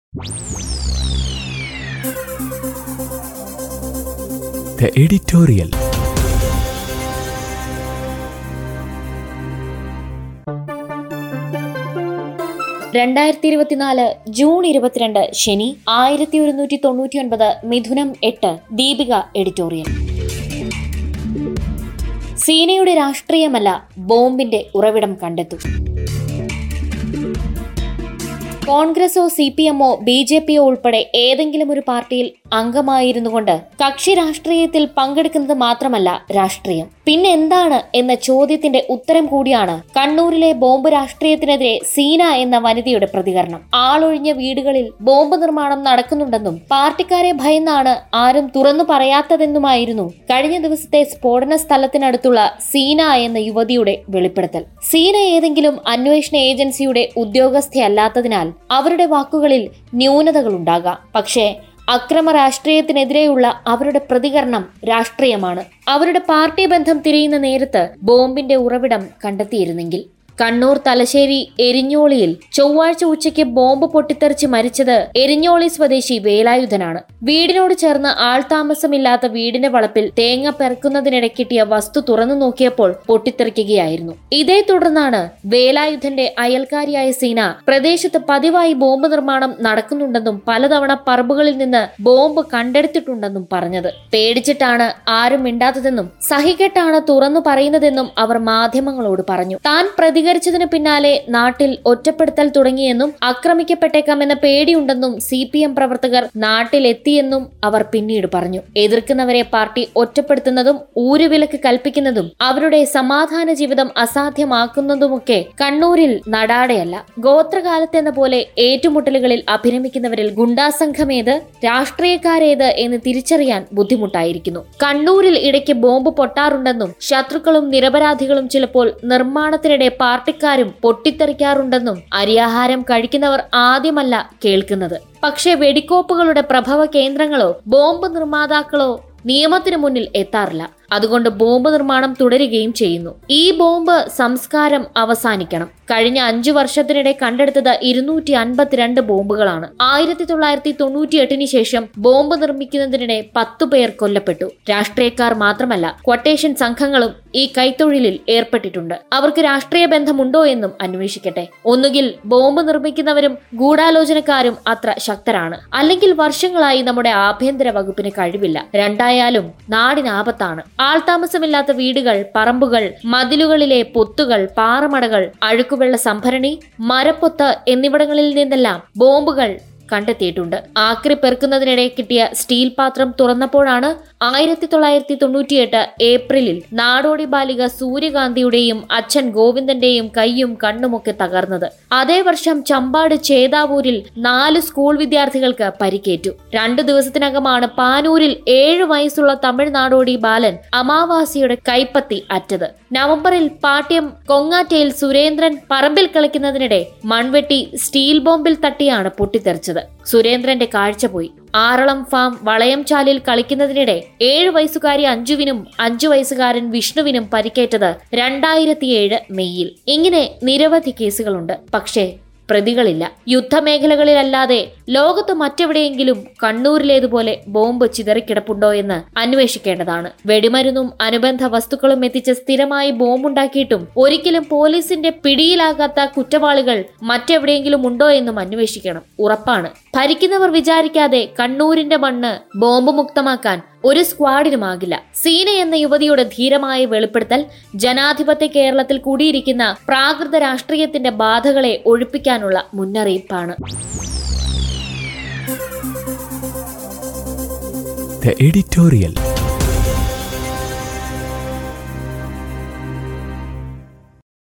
The editorial. രണ്ടായിരത്തി ഇരുപത്തിനാല് June ഇരുപത്തിരണ്ട് ശനി ആയിരത്തി ഒരുന്നൂറ്റി തൊണ്ണൂറ്റി ഒൻപത് മിഥുനം എട്ട് ദീപിക എഡിറ്റോറിയൽ സീനയുടെ രാഷ്ട്രീയമല്ല ബോംബിന്റെ ഉറവിടം കണ്ടെത്തു കോൺഗ്രസോ സി പി എമ്മോ ബി ജെ പിയോ ഉൾപ്പെടെ ഏതെങ്കിലും ഒരു പാർട്ടിയിൽ അംഗമായിരുന്നു കൊണ്ട് കക്ഷി രാഷ്ട്രീയത്തിൽ പങ്കെടുക്കുന്നത് മാത്രമല്ല രാഷ്ട്രീയം പിന്നെ എന്താണ് എന്ന ചോദ്യത്തിന്റെ ഉത്തരം കൂടിയാണ് കണ്ണൂരിലെ ബോംബ് രാഷ്ട്രീയത്തിനെതിരെ സീന എന്ന വനിതയുടെ പ്രതികരണം ആളൊഴിഞ്ഞ വീടുകളിൽ ബോംബ് നിർമ്മാണം നടക്കുന്നുണ്ടെന്നും പാർട്ടിക്കാരെ ഭയന്നാണ് ആരും തുറന്നു പറയാത്തതെന്നുമായിരുന്നു കഴിഞ്ഞ ദിവസത്തെ സ്ഫോടന സ്ഥലത്തിനടുത്തുള്ള സീന എന്ന യുവതിയുടെ വെളിപ്പെടുത്തൽ സീന ഏതെങ്കിലും അന്വേഷണ ഏജൻസിയുടെ ഉദ്യോഗസ്ഥയല്ലാത്തതിനാൽ അവരുടെ വാക്കുകളിൽ ന്യൂനതകളുണ്ടാകാം പക്ഷേ അക്രമ രാഷ്ട്രീയത്തിനെതിരെയുള്ള അവരുടെ പ്രതികരണം രാഷ്ട്രീയമാണ് അവരുടെ പാർട്ടി ബന്ധം തിരയുന്ന നേരത്ത് ബോംബിന്റെ ഉറവിടം കണ്ടെത്തിയിരുന്നെങ്കിൽ കണ്ണൂർ തലശ്ശേരി എരിഞ്ഞോളിയിൽ ചൊവ്വാഴ്ച ഉച്ചയ്ക്ക് ബോംബ് പൊട്ടിത്തെറിച്ച് മരിച്ചത് എരിഞ്ഞോളി സ്വദേശി വേലായുധനാണ് വീടിനോട് ചേർന്ന് ആൾതാമസമില്ലാത്ത വീടിന്റെ വളപ്പിൽ തേങ്ങ പെറുക്കുന്നതിനിടെ കിട്ടിയ വസ്തു തുറന്നു നോക്കിയപ്പോൾ പൊട്ടിത്തെറിക്കുകയായിരുന്നു ഇതേ തുടർന്നാണ് വേലായുധന്റെ അയൽക്കാരിയായ സീന പ്രദേശത്ത് പതിവായി ബോംബ് നിർമ്മാണം നടക്കുന്നുണ്ടെന്നും പലതവണ പറമ്പുകളിൽ നിന്ന് ബോംബ് കണ്ടെടുത്തിട്ടുണ്ടെന്നും പറഞ്ഞത് പേടിച്ചിട്ടാണ് ആരും മിണ്ടാത്തതെന്നും സഹികെട്ടാണ് തുറന്നു പറയുന്നതെന്നും അവർ മാധ്യമങ്ങളോട് പറഞ്ഞു താൻ പ്രതികരിച്ചതിന് പിന്നാലെ നാട്ടിൽ ഒറ്റപ്പെടുത്തൽ തുടങ്ങിയെന്നും ആക്രമിക്കപ്പെട്ടേക്കാമെന്ന പേടിയുണ്ടെന്നും സി പി എം പ്രവർത്തകർ നാട്ടിലെത്തിയെന്നും അവർ പിന്നീട് പറഞ്ഞു എതിർക്കുന്നവരെ പാർട്ടി ഒറ്റപ്പെടുത്തുന്നതും ഊരുവിലക്ക് കൽപ്പിക്കുന്നതും അവരുടെ സമാധാന ജീവിതം അസാധ്യമാക്കുന്നതുമൊക്കെ കണ്ണൂരിൽ നടാടെയല്ല ഗോത്രകാലത്തെന്ന പോലെ ഏറ്റുമുട്ടലുകളിൽ അഭിരമിക്കുന്നവരിൽ ഗുണ്ടാസംഘമേത് രാഷ്ട്രീയക്കാരേത് എന്ന് തിരിച്ചറിയാൻ ബുദ്ധിമുട്ടായിരിക്കുന്നു കണ്ണൂരിൽ ഇടയ്ക്ക് ബോംബ് പൊട്ടാറുണ്ടെന്നും ശത്രുക്കളും നിരപരാധികളും ചിലപ്പോൾ നിർമ്മാണത്തിനിടെ പാർട്ടിക്കാരും പൊട്ടിത്തെറിക്കാറുണ്ടെന്നും അരിയാഹാരം കഴിക്കുന്നവർ ആദ്യമല്ല കേൾക്കുന്നത് പക്ഷേ വെടിക്കോപ്പുകളുടെ പ്രഭവ കേന്ദ്രങ്ങളോ ബോംബ് നിർമ്മാതാക്കളോ നിയമത്തിനു മുന്നിൽ എത്താറില്ല അതുകൊണ്ട് ബോംബ് നിർമ്മാണം തുടരുകയും ചെയ്യുന്നു ഈ ബോംബ് സംസ്കാരം അവസാനിക്കണം കഴിഞ്ഞ അഞ്ചു വർഷത്തിനിടെ കണ്ടെടുത്തത് ഇരുന്നൂറ്റി അൻപത്തിരണ്ട് ബോംബുകളാണ് ആയിരത്തി തൊള്ളായിരത്തി തൊണ്ണൂറ്റി എട്ടിന് ശേഷം ബോംബ് നിർമ്മിക്കുന്നതിനിടെ പത്തു പേർ കൊല്ലപ്പെട്ടു രാഷ്ട്രീയക്കാർ മാത്രമല്ല ക്വട്ടേഷൻ സംഘങ്ങളും ഈ കൈത്തൊഴിലിൽ ഏർപ്പെട്ടിട്ടുണ്ട് അവർക്ക് രാഷ്ട്രീയ ബന്ധമുണ്ടോ എന്നും അന്വേഷിക്കട്ടെ ഒന്നുകിൽ ബോംബ് നിർമ്മിക്കുന്നവരും ഗൂഢാലോചനക്കാരും അത്ര ശക്തരാണ് അല്ലെങ്കിൽ വർഷങ്ങളായി നമ്മുടെ ആഭ്യന്തര വകുപ്പിന് കഴിവില്ല രണ്ടായാലും നാടിനാപത്താണ് ആൾതാമസമില്ലാത്ത വീടുകൾ പറമ്പുകൾ മതിലുകളിലെ പൊത്തുകൾ പാറമടകൾ അഴുക്കുവെള്ള സംഭരണി മരപ്പൊത്ത് എന്നിവിടങ്ങളിൽ നിന്നെല്ലാം ബോംബുകൾ കണ്ടെത്തിയിട്ടുണ്ട് ആക്രി പെറുക്കുന്നതിനിടെ കിട്ടിയ സ്റ്റീൽ പാത്രം തുറന്നപ്പോഴാണ് ആയിരത്തി തൊള്ളായിരത്തി തൊണ്ണൂറ്റിയെട്ട് ഏപ്രിലിൽ നാടോടി ബാലിക സൂര്യകാന്തിയുടെയും അച്ഛൻ ഗോവിന്ദന്റെയും കൈയും കണ്ണുമൊക്കെ തകർന്നത് അതേ വർഷം ചമ്പാട് ചേതാവൂരിൽ നാല് സ്കൂൾ വിദ്യാർത്ഥികൾക്ക് പരിക്കേറ്റു രണ്ടു ദിവസത്തിനകമാണ് പാനൂരിൽ ഏഴു വയസ്സുള്ള തമിഴ് നാടോടി ബാലൻ അമാവാസിയുടെ കൈപ്പത്തി അറ്റത് നവംബറിൽ പാട്യം കൊങ്ങാറ്റയിൽ സുരേന്ദ്രൻ പറമ്പിൽ കളിക്കുന്നതിനിടെ മൺവെട്ടി സ്റ്റീൽ ബോംബിൽ തട്ടിയാണ് പൊട്ടിത്തെറിച്ചത് സുരേന്ദ്രന്റെ കാഴ്ച പോയി ആറളം ഫാം വളയംചാലിൽ കളിക്കുന്നതിനിടെ ഏഴ് വയസ്സുകാരി അഞ്ജുവിനും അഞ്ചു വയസ്സുകാരൻ വിഷ്ണുവിനും പരിക്കേറ്റത് രണ്ടായിരത്തിയേഴ് മെയ്യിൽ ഇങ്ങനെ നിരവധി കേസുകളുണ്ട് പക്ഷേ പ്രതികളില്ല യുദ്ധമേഖലകളിലല്ലാതെ ലോകത്ത് മറ്റെവിടെയെങ്കിലും കണ്ണൂരിലേതുപോലെ ബോംബ് ചിതറിക്കിടപ്പുണ്ടോ എന്ന് അന്വേഷിക്കേണ്ടതാണ് വെടിമരുന്നും അനുബന്ധ വസ്തുക്കളും എത്തിച്ച് സ്ഥിരമായി ബോംബുണ്ടാക്കിയിട്ടും ഒരിക്കലും പോലീസിന്റെ പിടിയിലാകാത്ത കുറ്റവാളികൾ മറ്റെവിടെയെങ്കിലും ഉണ്ടോ എന്നും അന്വേഷിക്കണം ഉറപ്പാണ് ഭരിക്കുന്നവർ വിചാരിക്കാതെ കണ്ണൂരിന്റെ മണ്ണ് ബോംബ് മുക്തമാക്കാൻ ഒരു സ്ക്വാഡിനുമാകില്ല സീന എന്ന യുവതിയുടെ ധീരമായ വെളിപ്പെടുത്തൽ ജനാധിപത്യ കേരളത്തിൽ കൂടിയിരിക്കുന്ന പ്രാകൃത രാഷ്ട്രീയത്തിന്റെ ബാധകളെ ഒഴിപ്പിക്കാനുള്ള മുന്നറിയിപ്പാണ് The editorial.